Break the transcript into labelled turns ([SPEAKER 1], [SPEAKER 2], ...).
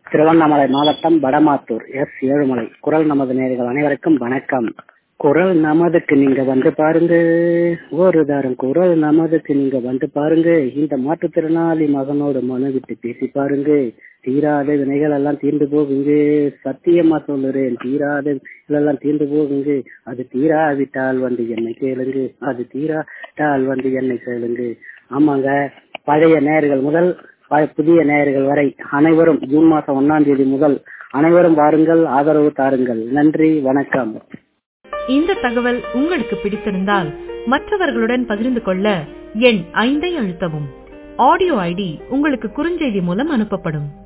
[SPEAKER 1] திருவண்ணாமலை மாவட்டம் வடமாத்தூர் எஸ் ஏழுமலை குரல் நமது நேர்கள் அனைவருக்கும் வணக்கம் குரல் நமதுக்கு நீங்க வந்து பாருங்க ஒரு தரம் குரல் நமதுக்கு நீங்க வந்து பாருங்க இந்த மாற்றுத்திறனாளி மகனோட மனு விட்டு பேசி பாருங்க தீராத வினைகள் எல்லாம் தீர்ந்து போகுங்க சத்தியமா சொல்லுறேன் தீராத எல்லாம் தீர்ந்து போகுங்க அது தீராவிட்டால் வந்து என்னை கேளுங்க அது தீராட்டால் வந்து என்னை கேளுங்க ஆமாங்க பழைய நேர்கள் முதல் ப- புதிய நேயர்கள் வரை அனைவரும் ஜூன் மாசம் ஒன்னாம் தேதி முதல் அனைவரும் வாருங்கள் ஆதரவு தாருங்கள் நன்றி வணக்கம்
[SPEAKER 2] இந்த தகவல் உங்களுக்கு பிடித்திருந்தால் மற்றவர்களுடன் பகிர்ந்து கொள்ள எண் ஐந்தை அழுத்தவும் ஆடியோ ஐடி உங்களுக்கு குறுஞ்செய்தி மூலம் அனுப்பப்படும்